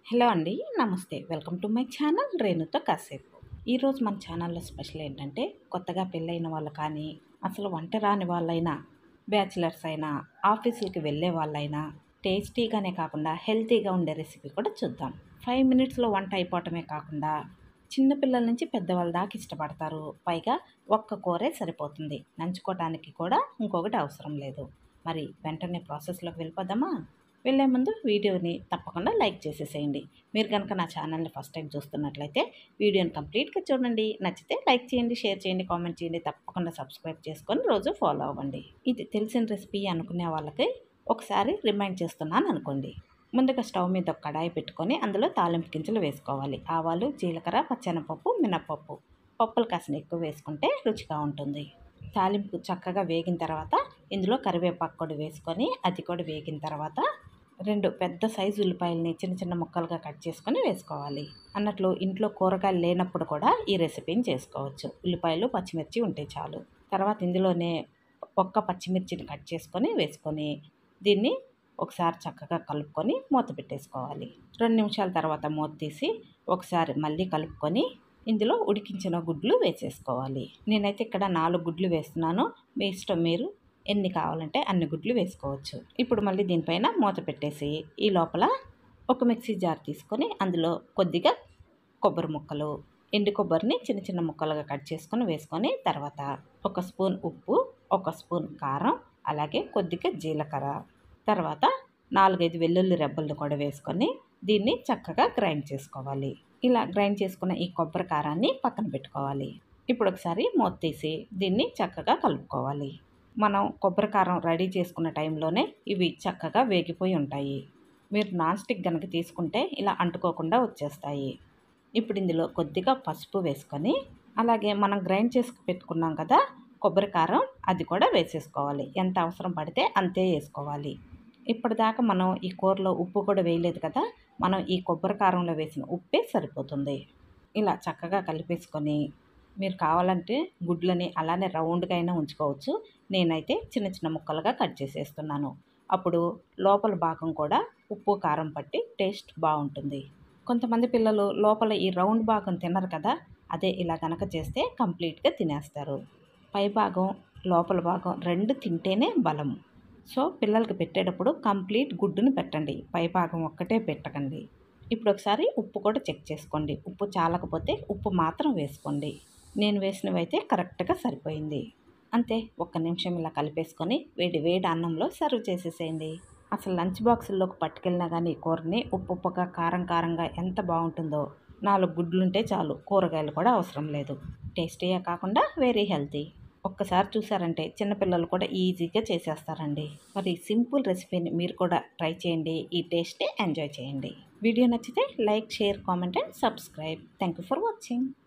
hello అండి నమస్తే welcome to my channel రేణుతో కాసేపు ఈరోజు మన ఛానల్లో స్పెషల్ ఏంటంటే కొత్తగా పెళ్ళైన వాళ్ళు కానీ అసలు వంట రాని వాళ్ళైనా బ్యాచిలర్స్ అయినా ఆఫీసులకి వెళ్ళే వాళ్ళైనా టేస్టీగానే కాకుండా హెల్తీగా ఉండే రెసిపీ కూడా చూద్దాం ఫైవ్ మినిట్స్లో వంట అయిపోవటమే కాకుండా చిన్నపిల్లల నుంచి పెద్దవాళ్ళ దాకా ఇష్టపడతారు పైగా ఒక్క కూరే సరిపోతుంది నంచుకోవడానికి కూడా ఇంకొకటి అవసరం లేదు మరి వెంటనే ప్రాసెస్లోకి వెళ్ళిపోదామా వెళ్ళే ముందు వీడియోని తప్పకుండా లైక్ చేసేసేయండి మీరు కనుక నా ఛానల్ని ఫస్ట్ టైం చూస్తున్నట్లయితే వీడియోని కంప్లీట్గా చూడండి నచ్చితే లైక్ చేయండి షేర్ చేయండి కామెంట్ చేయండి తప్పకుండా సబ్స్క్రైబ్ చేసుకొని రోజు ఫాలో అవ్వండి ఇది తెలిసిన రెసిపీ అనుకునే వాళ్ళకి ఒకసారి రిమైండ్ చేస్తున్నాను అనుకోండి ముందుగా స్టవ్ మీద ఒక కడాయి పెట్టుకొని అందులో తాలింపు గింజలు వేసుకోవాలి ఆవాలు జీలకర్ర పచ్చెనపప్పు మినపప్పు పప్పులు కాసిన ఎక్కువ వేసుకుంటే రుచిగా ఉంటుంది తాలింపు చక్కగా వేగిన తర్వాత ఇందులో కరివేపాకు కూడా వేసుకొని అది కూడా వేగిన తర్వాత రెండు పెద్ద సైజు ఉల్లిపాయలని చిన్న చిన్న ముక్కలుగా కట్ చేసుకొని వేసుకోవాలి అన్నట్లు ఇంట్లో కూరగాయలు లేనప్పుడు కూడా ఈ రెసిపీని చేసుకోవచ్చు ఉల్లిపాయలు పచ్చిమిర్చి ఉంటే చాలు తర్వాత ఇందులోనే ఒక్క పచ్చిమిర్చిని కట్ చేసుకొని వేసుకొని దీన్ని ఒకసారి చక్కగా కలుపుకొని మూత పెట్టేసుకోవాలి రెండు నిమిషాల తర్వాత మూత తీసి ఒకసారి మళ్ళీ కలుపుకొని ఇందులో ఉడికించిన గుడ్లు వేసేసుకోవాలి నేనైతే ఇక్కడ నాలుగు గుడ్లు వేస్తున్నాను మీ ఇష్టం మీరు ఎన్ని కావాలంటే అన్ని గుడ్లు వేసుకోవచ్చు ఇప్పుడు మళ్ళీ దీనిపైన మూత పెట్టేసి ఈ లోపల ఒక మిక్సీ జార్ తీసుకొని అందులో కొద్దిగా కొబ్బరి ముక్కలు ఎండు కొబ్బరిని చిన్న చిన్న ముక్కలుగా కట్ చేసుకొని వేసుకొని తర్వాత ఒక స్పూన్ ఉప్పు ఒక స్పూన్ కారం అలాగే కొద్దిగా జీలకర్ర తర్వాత నాలుగైదు వెల్లుల్లి రెబ్బలను కూడా వేసుకొని దీన్ని చక్కగా గ్రైండ్ చేసుకోవాలి ఇలా గ్రైండ్ చేసుకున్న ఈ కొబ్బరి కారాన్ని పక్కన పెట్టుకోవాలి ఇప్పుడు ఒకసారి మూత తీసి దీన్ని చక్కగా కలుపుకోవాలి మనం కొబ్బరి కారం రెడీ చేసుకున్న టైంలోనే ఇవి చక్కగా వేగిపోయి ఉంటాయి మీరు నాన్ స్టిక్ కనుక తీసుకుంటే ఇలా అంటుకోకుండా వచ్చేస్తాయి ఇప్పుడు ఇందులో కొద్దిగా పసుపు వేసుకొని అలాగే మనం గ్రైండ్ చేసి పెట్టుకున్నాం కదా కొబ్బరి కారం అది కూడా వేసేసుకోవాలి ఎంత అవసరం పడితే అంతే వేసుకోవాలి ఇప్పటిదాకా మనం ఈ కూరలో ఉప్పు కూడా వేయలేదు కదా మనం ఈ కొబ్బరి కారంలో వేసిన ఉప్పే సరిపోతుంది ఇలా చక్కగా కలిపేసుకొని మీరు కావాలంటే గుడ్లని అలానే రౌండ్గా అయినా ఉంచుకోవచ్చు నేనైతే చిన్న చిన్న ముక్కలుగా కట్ చేసేస్తున్నాను అప్పుడు లోపల భాగం కూడా ఉప్పు కారం పట్టి టేస్ట్ బాగుంటుంది కొంతమంది పిల్లలు లోపల ఈ రౌండ్ భాగం తినరు కదా అదే ఇలా కనుక చేస్తే కంప్లీట్గా తినేస్తారు పై భాగం లోపల భాగం రెండు తింటేనే బలం సో పిల్లలకి పెట్టేటప్పుడు కంప్లీట్ గుడ్డును పెట్టండి పై భాగం ఒక్కటే పెట్టకండి ఇప్పుడు ఒకసారి ఉప్పు కూడా చెక్ చేసుకోండి ఉప్పు చాలకపోతే ఉప్పు మాత్రం వేసుకోండి నేను వేసినవి అయితే కరెక్ట్గా సరిపోయింది అంతే ఒక్క నిమిషం ఇలా కలిపేసుకొని వేడి వేడి అన్నంలో సర్వ్ చేసేసేయండి అసలు లంచ్ బాక్సుల్లోకి పట్టుకెళ్ళినా కానీ కూరని ఉప్పు ఉప్పుగా కారం కారంగా ఎంత బాగుంటుందో నాలుగు గుడ్లుంటే చాలు కూరగాయలు కూడా అవసరం లేదు టేస్టీయే కాకుండా వెరీ హెల్తీ ఒక్కసారి చూసారంటే చిన్నపిల్లలు కూడా ఈజీగా చేసేస్తారండి మరి సింపుల్ రెసిపీని మీరు కూడా ట్రై చేయండి ఈ టేస్ట్ని ఎంజాయ్ చేయండి వీడియో నచ్చితే like share comment and subscribe thank you for watching